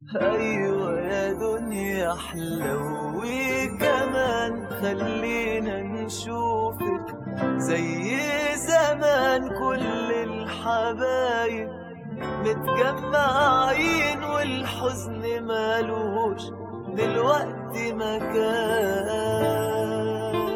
أيوة يا دنيا حلوي كمان خلينا نشوفك زي زمان كل الحبايب متجمعين والحزن مالوش دلوقتي مكان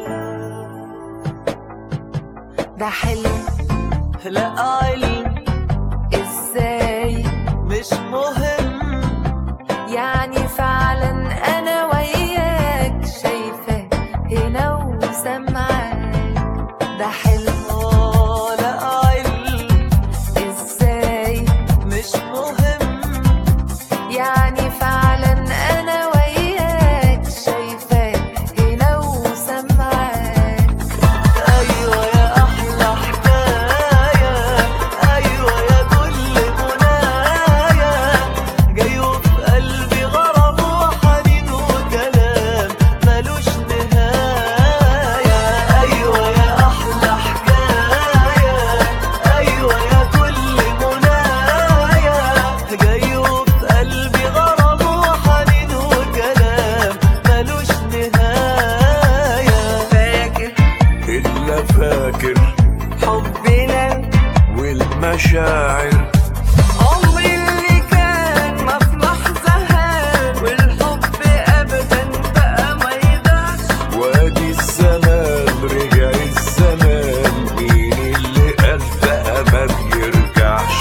ده حلم لا علم ازاي مش مهم يعني فعلا انا وياك شايفاك هنا وسامعاك ده حلم آه لا علم ازاي مش مهم يعني فعلا انا وياك شايفاك هنا وسامعاك أيوة يا أحلى حكاية أيوة يا كل منايا جاي في قلبي غرام وحنين وكلام ملوش نهاية أيوة يا أحلى حكاية أيوة يا كل منايا جاي في قلبي غرام وحنين وكلام ملوش نهاية فاكر إلا فاكر حبنا والمشاعر عمري اللي كان ما في لحظة هان والحب أبدا بقى ما يضيعش وادي الزمان رجع الزمان مين اللي قال بقى ما بيرجعش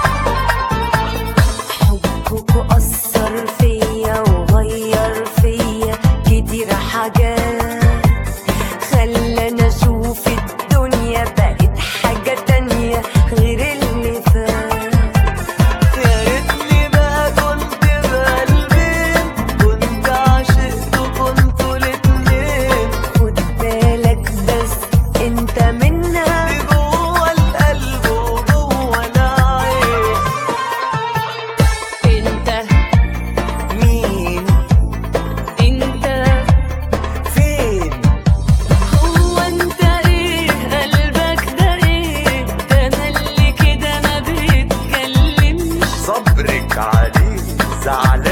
حبك أثر فيا وغير فيا كتير حاجات خلاني أشوف الدنيا بقت حاجة تانية غير اللي فات يا ريتني ما كنت بقلبين كنت عشقت وكنتوا الاتنين خد بالك بس انت منها اللي جوه القلب وجوه العين انت مين انت فين هو انت ايه قلبك ده ايه ده انا اللي كده ما بيتكلمش صبرك عليه زعلان